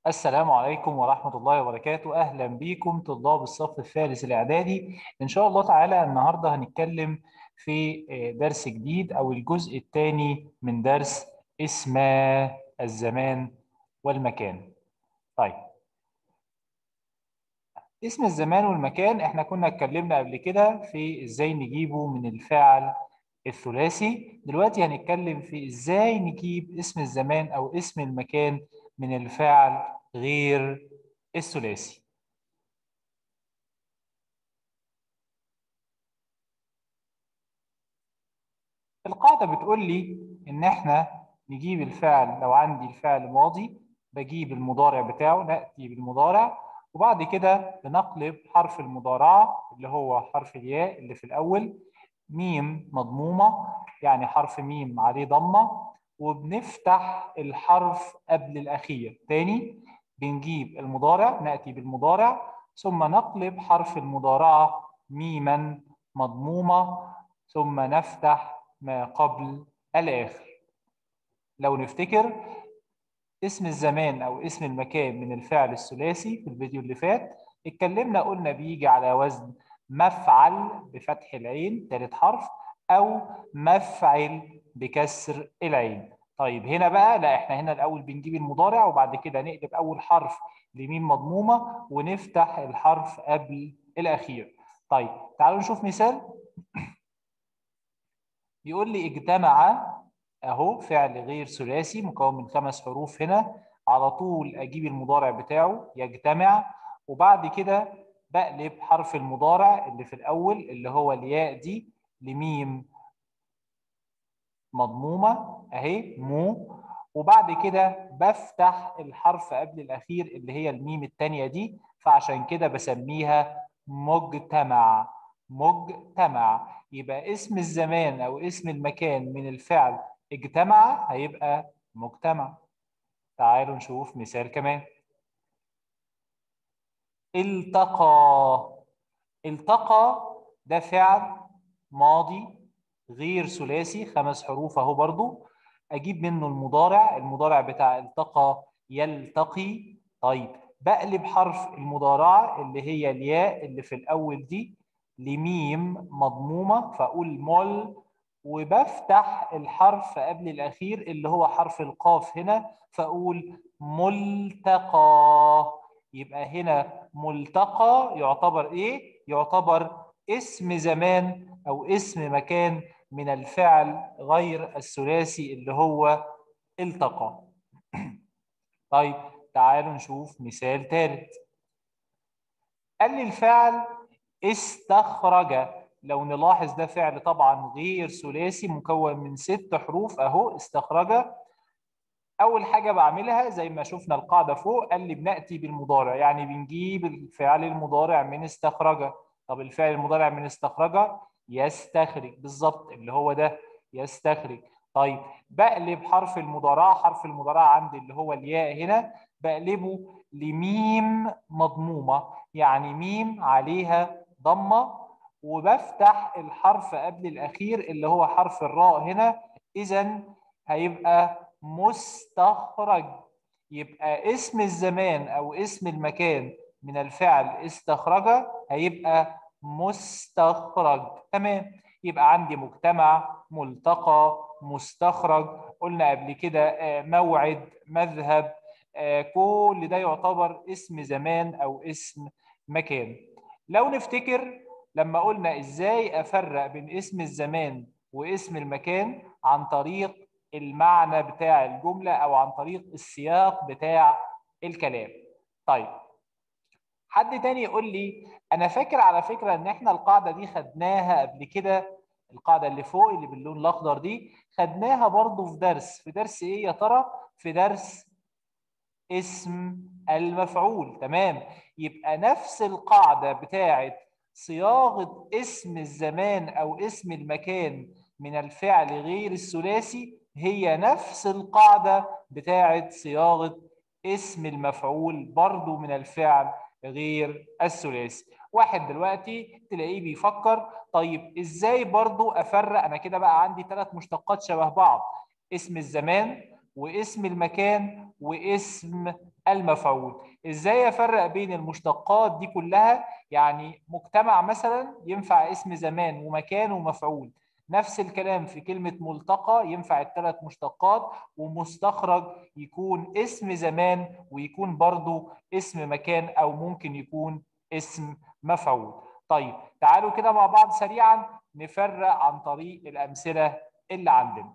السلام عليكم ورحمة الله وبركاته أهلا بكم طلاب الصف الثالث الإعدادي إن شاء الله تعالى النهاردة هنتكلم في درس جديد أو الجزء الثاني من درس اسماء الزمان والمكان طيب اسم الزمان والمكان احنا كنا اتكلمنا قبل كده في ازاي نجيبه من الفاعل الثلاثي دلوقتي هنتكلم في ازاي نجيب اسم الزمان او اسم المكان من الفاعل غير الثلاثي القاعدة بتقول لي إن إحنا نجيب الفعل لو عندي الفعل ماضي بجيب المضارع بتاعه نأتي بالمضارع وبعد كده بنقلب حرف المضارعة اللي هو حرف الياء اللي في الأول ميم مضمومة يعني حرف ميم عليه ضمة وبنفتح الحرف قبل الأخير تاني بنجيب المضارع نأتي بالمضارع ثم نقلب حرف المضارعة ميما مضمومة ثم نفتح ما قبل الآخر لو نفتكر اسم الزمان أو اسم المكان من الفعل الثلاثي في الفيديو اللي فات اتكلمنا قلنا بيجي على وزن مفعل بفتح العين ثالث حرف أو مفعل بكسر العين طيب هنا بقى لا احنا هنا الاول بنجيب المضارع وبعد كده نقلب اول حرف لميم مضمومه ونفتح الحرف قبل الاخير طيب تعالوا نشوف مثال بيقول لي اجتمع اهو فعل غير ثلاثي مكون من خمس حروف هنا على طول اجيب المضارع بتاعه يجتمع وبعد كده بقلب حرف المضارع اللي في الاول اللي هو الياء دي لميم مضمومة أهي مو وبعد كده بفتح الحرف قبل الأخير اللي هي الميم التانية دي فعشان كده بسميها مجتمع مجتمع يبقى اسم الزمان أو اسم المكان من الفعل اجتمع هيبقى مجتمع تعالوا نشوف مثال كمان التقى التقى ده فعل ماضي غير ثلاثي خمس حروف اهو برضو اجيب منه المضارع المضارع بتاع التقى يلتقي طيب بقلب حرف المضارعه اللي هي الياء اللي في الاول دي لميم مضمومه فاقول مول وبفتح الحرف قبل الاخير اللي هو حرف القاف هنا فاقول ملتقى يبقى هنا ملتقى يعتبر ايه يعتبر اسم زمان او اسم مكان من الفعل غير الثلاثي اللي هو التقى طيب تعالوا نشوف مثال ثالث قال لي الفعل استخرج لو نلاحظ ده فعل طبعا غير ثلاثي مكون من ست حروف اهو استخرج اول حاجه بعملها زي ما شفنا القاعده فوق قال لي بناتي بالمضارع يعني بنجيب الفعل المضارع من استخرج طب الفعل المضارع من استخرج يستخرج بالظبط اللي هو ده يستخرج طيب بقلب حرف المضارعه حرف المضارعه عندي اللي هو الياء هنا بقلبه لميم مضمومه يعني ميم عليها ضمه وبفتح الحرف قبل الاخير اللي هو حرف الراء هنا اذا هيبقى مستخرج يبقى اسم الزمان او اسم المكان من الفعل استخرج هيبقى مستخرج تمام يبقى عندي مجتمع ملتقى مستخرج قلنا قبل كده موعد مذهب كل ده يعتبر اسم زمان او اسم مكان لو نفتكر لما قلنا ازاي افرق بين اسم الزمان واسم المكان عن طريق المعنى بتاع الجمله او عن طريق السياق بتاع الكلام طيب حد تاني يقول لي انا فاكر على فكره ان احنا القاعده دي خدناها قبل كده القاعده اللي فوق اللي باللون الاخضر دي خدناها برضو في درس في درس ايه يا ترى في درس اسم المفعول تمام يبقى نفس القاعده بتاعه صياغه اسم الزمان او اسم المكان من الفعل غير الثلاثي هي نفس القاعده بتاعه صياغه اسم المفعول برضو من الفعل غير الثلاثي واحد دلوقتي تلاقيه بيفكر طيب ازاي برضو افرق انا كده بقى عندي ثلاث مشتقات شبه بعض اسم الزمان واسم المكان واسم المفعول ازاي افرق بين المشتقات دي كلها يعني مجتمع مثلا ينفع اسم زمان ومكان ومفعول نفس الكلام في كلمة ملتقى ينفع الثلاث مشتقات ومستخرج يكون اسم زمان ويكون برضو اسم مكان أو ممكن يكون اسم مفعول طيب تعالوا كده مع بعض سريعا نفرق عن طريق الأمثلة اللي عندنا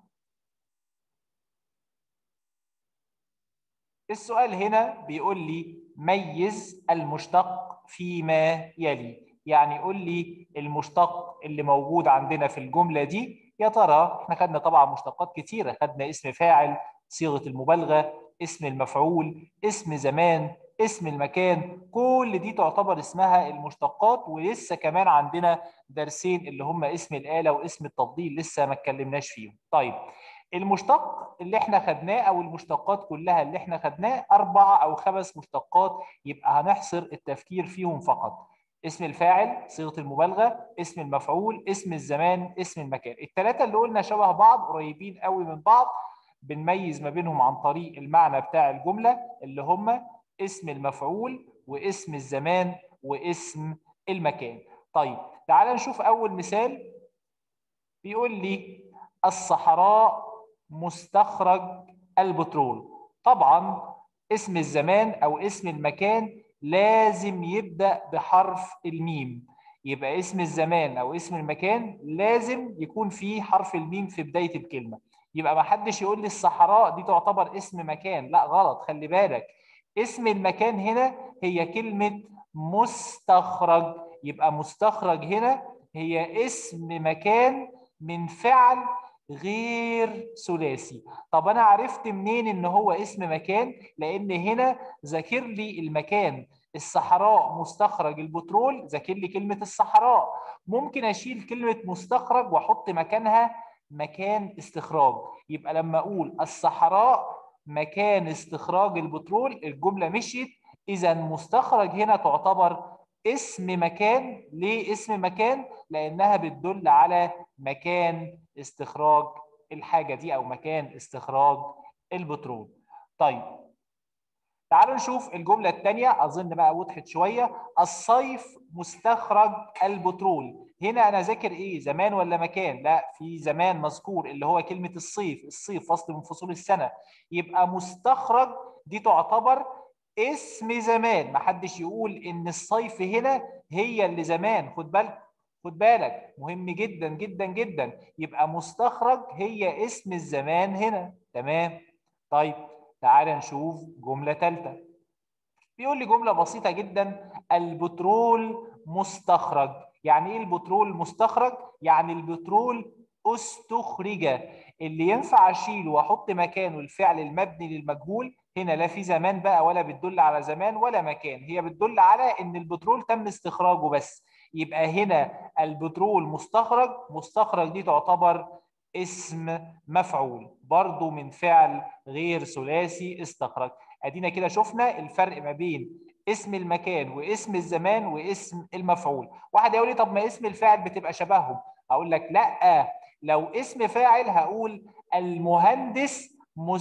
السؤال هنا بيقول لي ميز المشتق فيما يلي يعني قول لي المشتق اللي موجود عندنا في الجملة دي يا ترى احنا خدنا طبعا مشتقات كتيرة خدنا اسم فاعل صيغة المبالغة اسم المفعول اسم زمان اسم المكان كل دي تعتبر اسمها المشتقات ولسه كمان عندنا درسين اللي هم اسم الآلة واسم التفضيل لسه ما اتكلمناش فيهم طيب المشتق اللي احنا خدناه او المشتقات كلها اللي احنا خدناه اربع او خمس مشتقات يبقى هنحصر التفكير فيهم فقط اسم الفاعل صيغه المبالغه اسم المفعول اسم الزمان اسم المكان الثلاثه اللي قلنا شبه بعض قريبين قوي من بعض بنميز ما بينهم عن طريق المعنى بتاع الجمله اللي هم اسم المفعول واسم الزمان واسم المكان طيب تعال نشوف اول مثال بيقول لي الصحراء مستخرج البترول طبعا اسم الزمان او اسم المكان لازم يبدا بحرف الميم يبقى اسم الزمان او اسم المكان لازم يكون فيه حرف الميم في بدايه الكلمه يبقى ما حدش يقول لي الصحراء دي تعتبر اسم مكان لا غلط خلي بالك اسم المكان هنا هي كلمه مستخرج يبقى مستخرج هنا هي اسم مكان من فعل غير ثلاثي طب انا عرفت منين ان هو اسم مكان لان هنا ذاكر لي المكان الصحراء مستخرج البترول ذاكر لي كلمه الصحراء ممكن اشيل كلمه مستخرج واحط مكانها مكان استخراج يبقى لما اقول الصحراء مكان استخراج البترول الجمله مشيت اذا مستخرج هنا تعتبر اسم مكان ليه اسم مكان لانها بتدل على مكان استخراج الحاجه دي او مكان استخراج البترول طيب تعالوا نشوف الجمله الثانيه اظن بقى وضحت شويه الصيف مستخرج البترول هنا انا ذاكر ايه زمان ولا مكان لا في زمان مذكور اللي هو كلمه الصيف الصيف فصل من فصول السنه يبقى مستخرج دي تعتبر اسم زمان ما حدش يقول ان الصيف هنا هي اللي زمان خد بالك خد بالك مهم جدا جدا جدا يبقى مستخرج هي اسم الزمان هنا تمام طيب تعال نشوف جملة ثالثة بيقول لي جملة بسيطة جدا البترول مستخرج يعني ايه البترول مستخرج يعني البترول استخرج اللي ينفع اشيله واحط مكانه الفعل المبني للمجهول هنا لا في زمان بقى ولا بتدل على زمان ولا مكان هي بتدل على ان البترول تم استخراجه بس يبقى هنا البترول مستخرج مستخرج دي تعتبر اسم مفعول برضو من فعل غير ثلاثي استخرج ادينا كده شفنا الفرق ما بين اسم المكان واسم الزمان واسم المفعول واحد يقول لي طب ما اسم الفاعل بتبقى شبههم هقول لك لا لو اسم فاعل هقول المهندس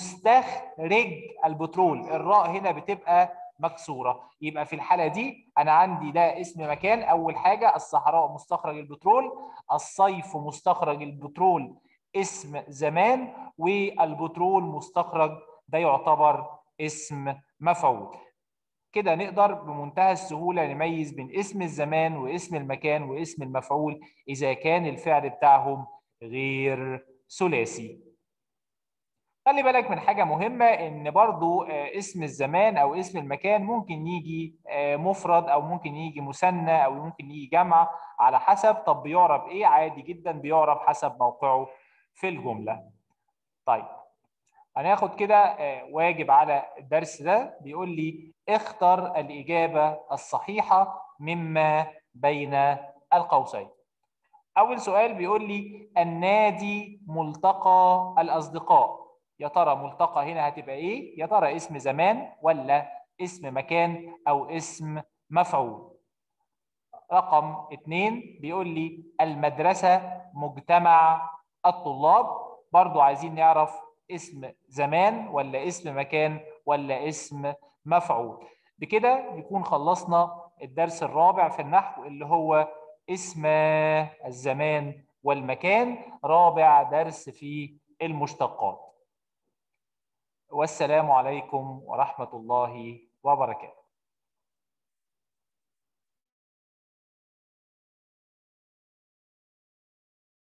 مستخرج البترول الراء هنا بتبقى مكسوره يبقى في الحاله دي انا عندي ده اسم مكان اول حاجه الصحراء مستخرج البترول الصيف مستخرج البترول اسم زمان والبترول مستخرج ده يعتبر اسم مفعول كده نقدر بمنتهى السهولة نميز بين اسم الزمان واسم المكان واسم المفعول إذا كان الفعل بتاعهم غير ثلاثي خلي بالك من حاجة مهمة إن برضو اسم الزمان أو اسم المكان ممكن يجي مفرد أو ممكن يجي مثنى أو ممكن يجي جمع على حسب طب بيعرب إيه عادي جدا بيعرب حسب موقعه في الجملة طيب هناخد كده واجب على الدرس ده بيقول لي اختر الإجابة الصحيحة مما بين القوسين أول سؤال بيقول لي النادي ملتقى الأصدقاء يا ترى ملتقى هنا هتبقى إيه؟ يا ترى اسم زمان ولا اسم مكان أو اسم مفعول رقم اتنين بيقول لي المدرسة مجتمع الطلاب برضو عايزين نعرف اسم زمان ولا اسم مكان ولا اسم مفعول بكده يكون خلصنا الدرس الرابع في النحو اللي هو اسم الزمان والمكان رابع درس في المشتقات والسلام عليكم ورحمة الله وبركاته